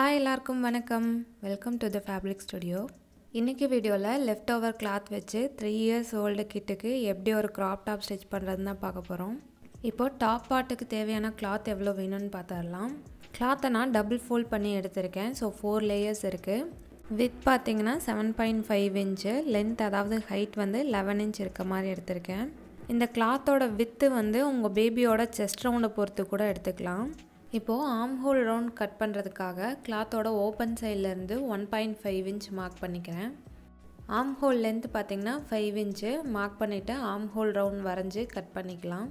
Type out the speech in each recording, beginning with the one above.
hi எல்லாருக்கும் வணக்கம் welcome to the fabric studio இன்றைக்கி வீடியோவில் லெஃப்ட் ஓவர் கிளாத் வச்சு த்ரீ இயர்ஸ் ஓல்டு கிட்டுக்கு எப்படி ஒரு க்ராப் டாப் ஸ்டிச் பண்ணுறதுன்னு தான் பார்க்க போகிறோம் இப்போது டாப் பார்ட்டுக்கு தேவையான கிளாத் எவ்வளோ வேணும்னு பார்த்துடலாம் கிளாத்தை நான் டபுள் ஃபோல்ட் பண்ணி எடுத்திருக்கேன் ஸோ ஃபோர் லேயர்ஸ் இருக்குது வித் பார்த்தீங்கன்னா seven point five inch length அதாவது ஹைட் வந்து லெவன் இன்ச் இருக்க மாதிரி எடுத்திருக்கேன் இந்த கிளாத்தோட வித்து வந்து உங்கள் பேபியோட செஸ்ட் ரவுண்டை பொறுத்து கூட எடுத்துக்கலாம் இப்போது ஆம் ஹோல் ரவுண்ட் கட் பண்ணுறதுக்காக கிளாத்தோட ஓப்பன் சைட்லேருந்து one point five inch mark பண்ணிக்கிறேன் ஆம் ஹோல் லென்த் பார்த்திங்கன்னா ஃபைவ் இன்ச்சு மார்க் பண்ணிவிட்டு ஆம் ஹோல் ரவுண்ட் வரைஞ்சி கட் பண்ணிக்கலாம்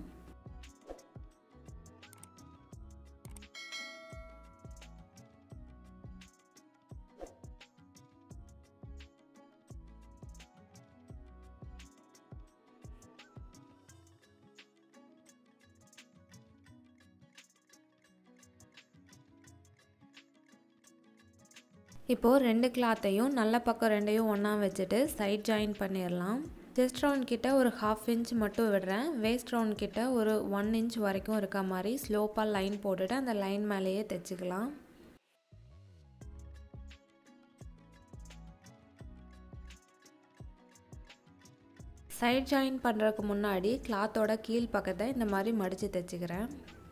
இப்போது ரெண்டு கிளாத்தையும் நல்ல பக்கம் ரெண்டையும் ஒன்றா வச்சுட்டு சைட் ஜாயின் பண்ணிடலாம் செஸ்ட் ரவுண்ட் கிட்ட ஒரு ஹாஃப் இன்ச் மட்டும் விடுறேன் வேஸ்ட் ரவுண்ட் கிட்ட ஒரு ஒன் இன்ச் வரைக்கும் இருக்க மாதிரி ஸ்லோப்பாக லைன் போட்டுட்டு அந்த லைன் மேலேயே தைச்சிக்கலாம் சைட் ஜாயின் பண்ணுறதுக்கு முன்னாடி கிளாத்தோட கீழ் பக்கத்தை இந்த மாதிரி மடித்து தைச்சிக்கிறேன்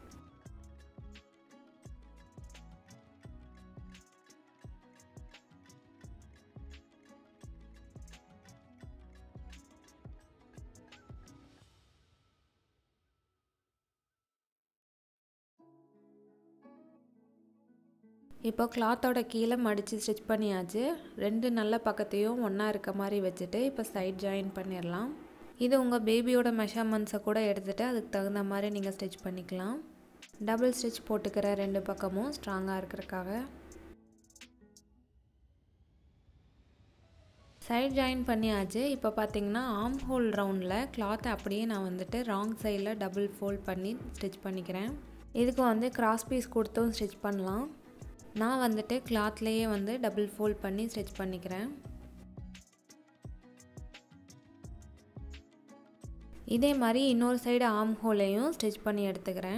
இப்போ கிளாத்தோட கீழே மடித்து ஸ்டிச் பண்ணியாச்சு ரெண்டு நல்ல பக்கத்தையும் ஒன்றா இருக்க மாதிரி வச்சுட்டு இப்போ சைட் ஜாயின் பண்ணிடலாம் இது உங்கள் பேபியோட மெஷர்மெண்ட்ஸை கூட எடுத்துகிட்டு அதுக்கு தகுந்த மாதிரி நீங்கள் ஸ்டிச் பண்ணிக்கலாம் டபுள் ஸ்டிச் போட்டுக்கிற ரெண்டு பக்கமும் ஸ்ட்ராங்காக இருக்கிறதுக்காக சைட் ஜாயின் பண்ணியாச்சு இப்போ பார்த்தீங்கன்னா ஆம் ஹோல் ரவுண்டில் கிளாத்தை அப்படியே நான் வந்துட்டு ராங் சைடில் டபுள் ஃபோல்ட் பண்ணி ஸ்டிச் பண்ணிக்கிறேன் இதுக்கு வந்து கிராஸ் பீஸ் கொடுத்தும் ஸ்டிச் பண்ணலாம் நான் வந்துட்டு கிளாத்லேயே வந்து டபுள் ஃபோல்ட் பண்ணி ஸ்டிச் பண்ணிக்கிறேன் இதே மாதிரி இன்னொரு சைடு ஆம் ஹோலையும் ஸ்டிச் பண்ணி எடுத்துக்கிறேன்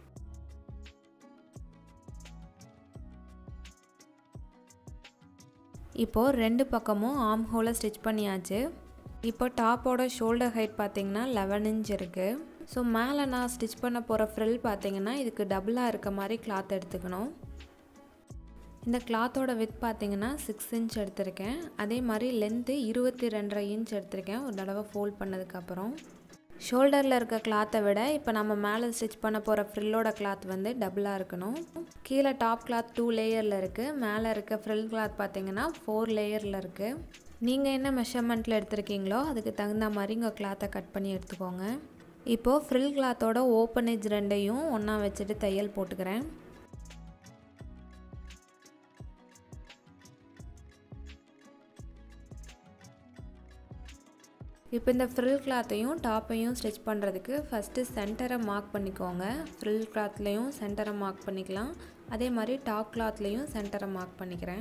இப்போது ரெண்டு பக்கமும் ஆம் ஹோலை ஸ்டிச் பண்ணியாச்சு இப்போ டாப்போட ஷோல்டர் ஹைட் பார்த்திங்கன்னா லெவன் இன்ச் இருக்குது ஸோ மேலே நான் ஸ்டிச் பண்ண போகிற ஃப்ரில் பார்த்திங்கன்னா இதுக்கு டபுளாக இருக்க மாதிரி கிளாத் எடுத்துக்கணும் இந்த கிளாத்தோட வித் பார்த்தீங்கன்னா சிக்ஸ் இன்ச் எடுத்திருக்கேன் அதே மாதிரி லென்த்து இருபத்தி ரெண்டரை இன்ச் எடுத்திருக்கேன் ஒரு தடவை ஃபோல்ட் பண்ணதுக்கப்புறம் ஷோல்டரில் இருக்க கிளாத்தை விட இப்போ நம்ம மேலே ஸ்டிச் பண்ண போகிற ஃப்ரில்லோட கிளாத் வந்து டபுளாக இருக்கணும் கீழே டாப் கிளாத் டூ லேயரில் இருக்குது மேலே இருக்க ஃப்ரில் கிளாத் பார்த்தீங்கன்னா ஃபோர் லேயரில் இருக்குது நீங்கள் என்ன மெஷர்மெண்ட்டில் எடுத்திருக்கீங்களோ அதுக்கு தகுந்த மாதிரி உங்கள் கிளாத்தை கட் பண்ணி எடுத்துக்கோங்க இப்போது ஃப்ரில் கிளாத்தோட ஓப்பன் எஜ் ரெண்டையும் ஒன்றா வச்சுட்டு தையல் போட்டுக்கிறேன் இப்போ இந்த ஃப்ரில் கிளாத்தையும் டாப்பையும் ஸ்டிச் பண்ணுறதுக்கு ஃபஸ்ட்டு சென்டரை மார்க் பண்ணிக்கோங்க ஃப்ரில் கிளாத்லேயும் சென்டரை மார்க் பண்ணிக்கலாம் அதே மாதிரி டாப் கிளாத்லேயும் சென்டரை மார்க் பண்ணிக்கிறேன்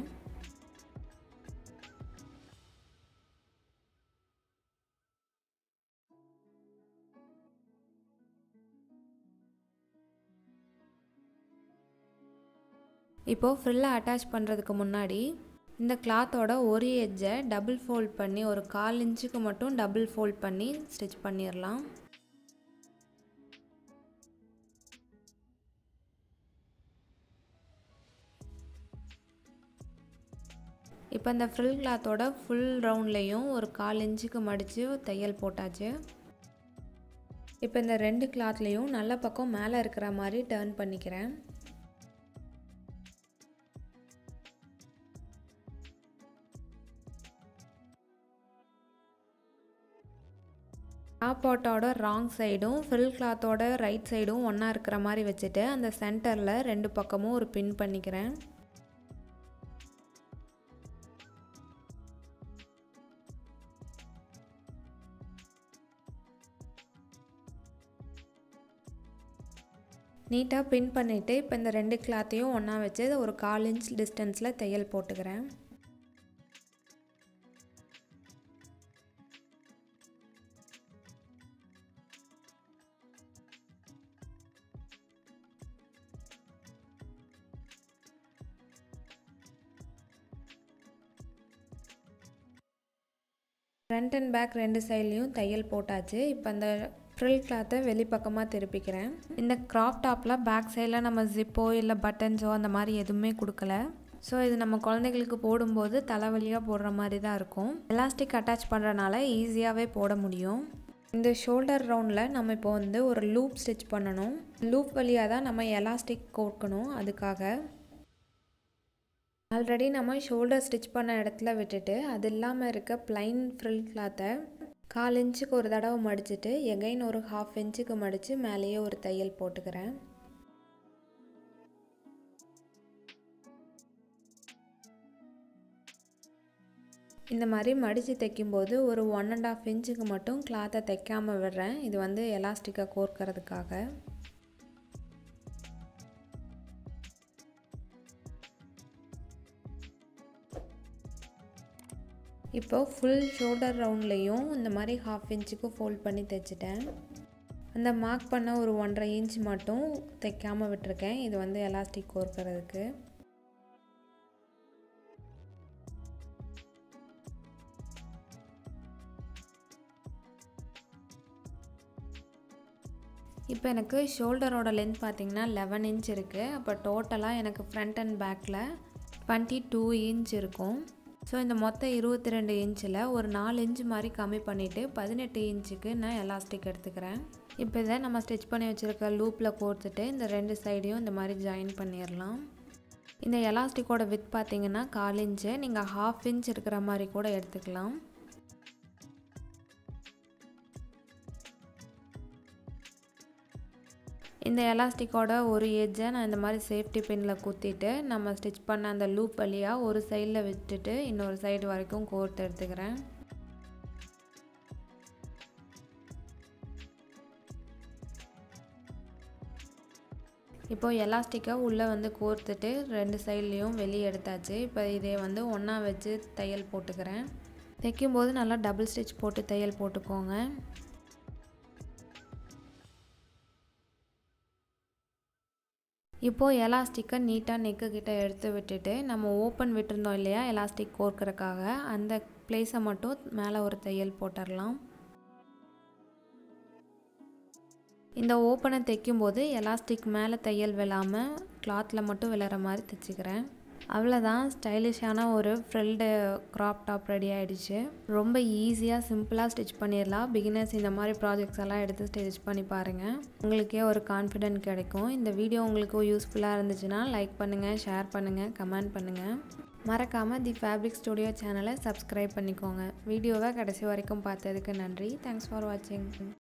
இப்போது ஃப்ரில்லை அட்டாச் பண்ணுறதுக்கு முன்னாடி இந்த கிளாத்தோட ஒரு எட்ஜை டபுள் ஃபோல்ட் பண்ணி ஒரு கால் இன்ச்சுக்கு மட்டும் டபுள் ஃபோல்ட் பண்ணி ஸ்டிச் பண்ணிடலாம் இப்போ இந்த ஃப்ரில் கிளாத்தோட ஃபுல் ரவுண்ட்லேயும் ஒரு கால் இன்ச்சுக்கு மடித்து தையல் போட்டாச்சு இப்போ இந்த ரெண்டு கிளாத்லேயும் நல்ல பக்கம் மேலே இருக்கிற மாதிரி டேர்ன் பண்ணிக்கிறேன் டாப் பாட்டோட ராங் சைடும் ஃபில் கிளாத்தோட ரைட் சைடும் ஒன்றா இருக்கிற மாதிரி வச்சுட்டு அந்த சென்டரில் ரெண்டு பக்கமும் ஒரு பின் பண்ணிக்கிறேன் நீட்டாக பின் பண்ணிவிட்டு இப்போ இந்த ரெண்டு கிளாத்தையும் ஒன்றா வச்சு ஒரு கால் இன்ச் டிஸ்டன்ஸில் தையல் போட்டுக்கிறேன் ஃப்ரண்ட் அண்ட் பேக் ரெண்டு சைட்லேயும் தையல் போட்டாச்சு இப்போ அந்த ஃப்ரில் கிளாத்தை வெளிப்பக்கமாக திருப்பிக்கிறேன் இந்த க்ராப் டாப்பில் பேக் சைடில் நம்ம ஜிப்போ இல்லை பட்டன்ஸோ அந்த மாதிரி எதுவுமே கொடுக்கல ஸோ இது நம்ம குழந்தைகளுக்கு போடும்போது தலைவலியாக போடுற மாதிரி தான் இருக்கும் எலாஸ்டிக் அட்டாச் பண்ணுறனால ஈஸியாகவே போட முடியும் இந்த ஷோல்டர் ரவுண்டில் நம்ம இப்போ வந்து ஒரு லூப் ஸ்டிச் பண்ணணும் லூப் வழியாக தான் நம்ம எலாஸ்டிக் கோர்க்கணும் அதுக்காக ஆல்ரெடி நம்ம ஷோல்டர் ஸ்டிச் பண்ண இடத்துல விட்டுட்டு அது இல்லாமல் இருக்க ப்ளைன் ஃப்ரில் கிளாத்தை கால் இன்ச்சுக்கு ஒரு தடவை மடிச்சுட்டு எகைன் ஒரு ஹாஃப் இன்ச்சுக்கு மடித்து மேலேயே ஒரு தையல் போட்டுக்கிறேன் இந்த மாதிரி மடித்து தைக்கும்போது ஒரு ஒன் அண்ட் ஆஃப் இன்ச்சுக்கு மட்டும் கிளாத்தை தைக்காமல் விடுறேன் இது வந்து எலாஸ்டிக்காக கோர்க்கறதுக்காக இப்போ ஃபுல் ஷோல்டர் ரவுண்ட்லேயும் இந்த மாதிரி ஹாஃப் இன்ச்சுக்கு ஃபோல்ட் பண்ணி தைச்சிட்டேன் அந்த மார்க் பண்ண ஒரு ஒன்றரை இன்ச் மட்டும் தைக்காமல் விட்டுருக்கேன் இது வந்து எலாஸ்டிக் கோர்க்கறதுக்கு இப்போ எனக்கு ஷோல்டரோட லென்த் பார்த்திங்கன்னா லெவன் இன்ச் இருக்குது அப்போ டோட்டலாக எனக்கு ஃப்ரண்ட் அண்ட் பேக்கில் டுவெண்ட்டி டூ இன்ச் இருக்கும் ஸோ இந்த மொத்தம் இருபத்தி ரெண்டு இன்ச்சில் ஒரு நாலு இன்ச் மாதிரி கம்மி பண்ணிவிட்டு பதினெட்டு இன்ச்சுக்கு நான் எலாஸ்டிக் எடுத்துக்கிறேன் இப்போ இதை நம்ம ஸ்டிச் பண்ணி வச்சுருக்க லூப்பில் கோர்த்துட்டு இந்த ரெண்டு சைடையும் இந்த மாதிரி ஜாயின் பண்ணிடலாம் இந்த எலாஸ்டிக்கோட வித் பார்த்திங்கன்னா கால் இன்ச்சு நீங்கள் ஹாஃப் இன்ச் இருக்கிற மாதிரி கூட எடுத்துக்கலாம் இந்த எலாஸ்டிக்கோட ஒரு எஜ்ஜை நான் இந்த மாதிரி சேஃப்டி பின்னில் குத்திட்டு நம்ம ஸ்டிச் பண்ண அந்த லூப் வழியாக ஒரு சைடில் விட்டுட்டு இன்னொரு சைடு வரைக்கும் கோர்த்து எடுத்துக்கிறேன் இப்போது எலாஸ்டிக்கை உள்ளே வந்து கோர்த்துட்டு ரெண்டு சைட்லேயும் வெளியே எடுத்தாச்சு இப்போ இதே வந்து ஒன்றா வச்சு தையல் போட்டுக்கிறேன் தைக்கும்போது நல்லா டபுள் ஸ்டிச் போட்டு தையல் போட்டுக்கோங்க இப்போது எலாஸ்டிக்கை நீட்டாக நெக்கு கிட்ட எடுத்து விட்டுட்டு நம்ம ஓப்பன் விட்டுருந்தோம் இல்லையா எலாஸ்டிக் கோர்க்கறக்காக அந்த பிளேஸை மட்டும் மேலே ஒரு தையல் போட்டுடலாம் இந்த ஓப்பனை தைக்கும்போது எலாஸ்டிக் மேலே தையல் விழாமல் கிளாத்தில் மட்டும் விழுற மாதிரி தைச்சிக்கிறேன் அவ்வளோதான் ஸ்டைலிஷான ஒரு ஃப்ரில்டு க்ராப் டாப் ரெடி ஆகிடுச்சு ரொம்ப ஈஸியாக சிம்பிளாக ஸ்டிச் பண்ணிடலாம் பிகினர்ஸ் இந்த மாதிரி ப்ராஜெக்ட்ஸ் எல்லாம் எடுத்து ஸ்டிச் பண்ணி பாருங்கள் உங்களுக்கே ஒரு கான்ஃபிடென்ட் கிடைக்கும் இந்த வீடியோ உங்களுக்கு யூஸ்ஃபுல்லாக இருந்துச்சுன்னா லைக் பண்ணுங்கள் ஷேர் பண்ணுங்கள் கமெண்ட் பண்ணுங்கள் மறக்காமல் தி ஃபேப்ரிக் ஸ்டுடியோ சேனலை சப்ஸ்கிரைப் பண்ணிக்கோங்க வீடியோவை கடைசி வரைக்கும் பார்த்ததுக்கு நன்றி தேங்க்ஸ் ஃபார் வாட்சிங்